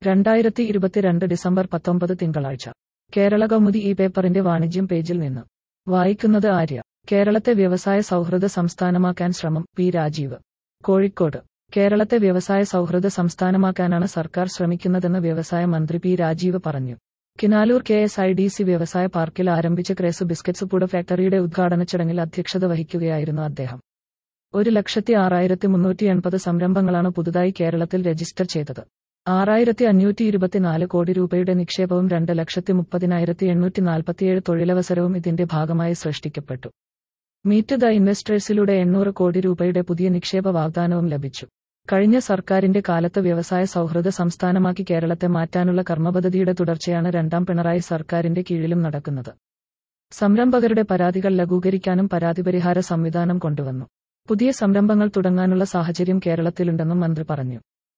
രണ്ടായിരത്തി ഇരുപത്തിരണ്ട് ഡിസംബർ പത്തൊമ്പത് തിങ്കളാഴ്ച കേരള കൗമുദി ഈ പേപ്പറിന്റെ വാണിജ്യം പേജിൽ നിന്ന് വായിക്കുന്നത് ആര്യ കേരളത്തെ വ്യവസായ സൗഹൃദ സംസ്ഥാനമാക്കാൻ ശ്രമം പി രാജീവ് കോഴിക്കോട് കേരളത്തെ വ്യവസായ സൗഹൃദ സംസ്ഥാനമാക്കാനാണ് സർക്കാർ ശ്രമിക്കുന്നതെന്ന് വ്യവസായ മന്ത്രി പി രാജീവ് പറഞ്ഞു Kinalur K S I D C വ്യവസായ പാർക്കിൽ ആരംഭിച്ച ക്രേസ് ബിസ്ക്കറ്റ്സ് പൂട ഫാക്ടറിയുടെ ഉദ്ഘാടന ചടങ്ങിൽ അധ്യക്ഷത വഹിക്കുകയായിരുന്നു അദ്ദേഹം ഒരു ലക്ഷത്തി ആറായിരത്തി മുന്നൂറ്റി എൺപത് സംരംഭങ്ങളാണ് പുതുതായി കേരളത്തിൽ രജിസ്റ്റർ ചെയ്തത് ആറായിരത്തി അഞ്ഞൂറ്റി ഇരുപത്തിനാല് കോടി രൂപയുടെ നിക്ഷേപവും രണ്ട് ലക്ഷത്തി മുപ്പതിനായിരത്തി എണ്ണൂറ്റി നാൽപ്പത്തിയേഴ് തൊഴിലവസരവും ഇതിന്റെ ഭാഗമായി സൃഷ്ടിക്കപ്പെട്ടു മീറ്റ് ദ ഇൻവെസ്റ്റേഴ്സിലൂടെ എണ്ണൂറ് കോടി രൂപയുടെ പുതിയ നിക്ഷേപ വാഗ്ദാനവും ലഭിച്ചു കഴിഞ്ഞ സർക്കാരിന്റെ കാലത്ത് വ്യവസായ സൗഹൃദ സംസ്ഥാനമാക്കി കേരളത്തെ മാറ്റാനുള്ള കർമ്മപദ്ധതിയുടെ തുടർച്ചയാണ് രണ്ടാം പിണറായി സർക്കാരിന്റെ കീഴിലും നടക്കുന്നത് സംരംഭകരുടെ പരാതികൾ ലഘൂകരിക്കാനും പരാതിപരിഹാര സംവിധാനം കൊണ്ടുവന്നു പുതിയ സംരംഭങ്ങൾ തുടങ്ങാനുള്ള സാഹചര്യം കേരളത്തിലുണ്ടെന്നും മന്ത്രി പറഞ്ഞു